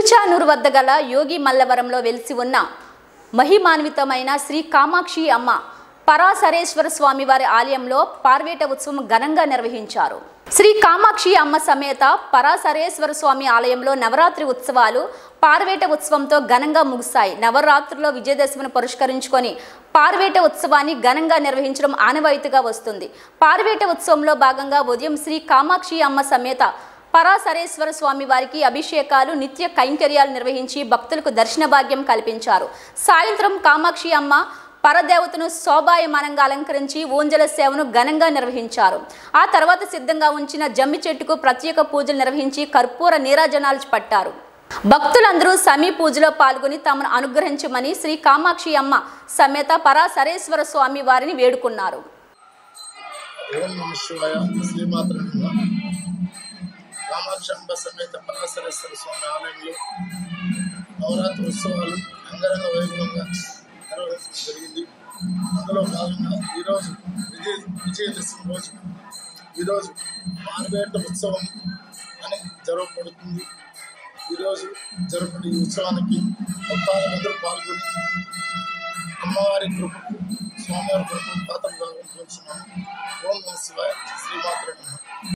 తిరుచానూరు వద్ద గల యోగి మల్లవరంలో వెలిసి ఉన్న మహిమాన్వితమైన శ్రీ కామాక్షి అమ్మ పరాసరేశ్వర స్వామి వారి ఆలయంలో పార్వేట ఉత్సవం ఘనంగా నిర్వహించారు శ్రీ కామాక్షి అమ్మ సమేత పరాసరేశ్వర స్వామి ఆలయంలో నవరాత్రి ఉత్సవాలు పార్వేట ఉత్సవంతో ఘనంగా ముగిశాయి నవరాత్రుల్లో విజయదశమిని పురస్కరించుకొని పార్వేట ఉత్సవాన్ని ఘనంగా నిర్వహించడం ఆనవాయితీగా వస్తుంది పార్వేట ఉత్సవంలో భాగంగా ఉదయం శ్రీ కామాక్షి అమ్మ సమేత పరాసరేశ్వర స్వామి వారికి అభిషేకాలు నిత్య కైంకర్యాలు నిర్వహించి భక్తులకు దర్శన భాగ్యం కల్పించారు సాయంత్రం కామాక్షి అమ్మ పరదేవతను శోభాయమానంగా అలంకరించి ఊంజల సేవను ఘనంగా నిర్వహించారు ఆ తర్వాత సిద్ధంగా ఉంచిన జమ్మి చెట్టుకు ప్రత్యేక పూజలు నిర్వహించి కర్పూర నీరాజనాలు పట్టారు భక్తులందరూ సమీ పూజలో పాల్గొని తమను అనుగ్రహించమని శ్రీ కామాక్షి అమ్మ సమేత పరాసరేశ్వర స్వామి వారిని వేడుకున్నారు ఓం నమ శివాయ శ్రీమాత్ర నమః. కామాక్షంబ సమేత పరాశరేశ్వర స్వామి ఆలయంలో నవరాత్రి ఉత్సవాలు అంగరంగ వైభవంగా నిర్వహించడం జరిగింది అందులో భాగంగా ఈరోజు విజయ విజయదశమి రోజు ఈరోజు మార్వేట ఉత్సవం అని జరగబడుతుంది ఈరోజు జరపడి ఈ ఉత్సవానికి భక్తాదులందరూ పాల్గొని అమ్మవారి కృపకు స్వామివారి కృపకు పాత్రగా ఉంటున్నాము ఓం నమ శివాయ శ్రీమాత్ర నమః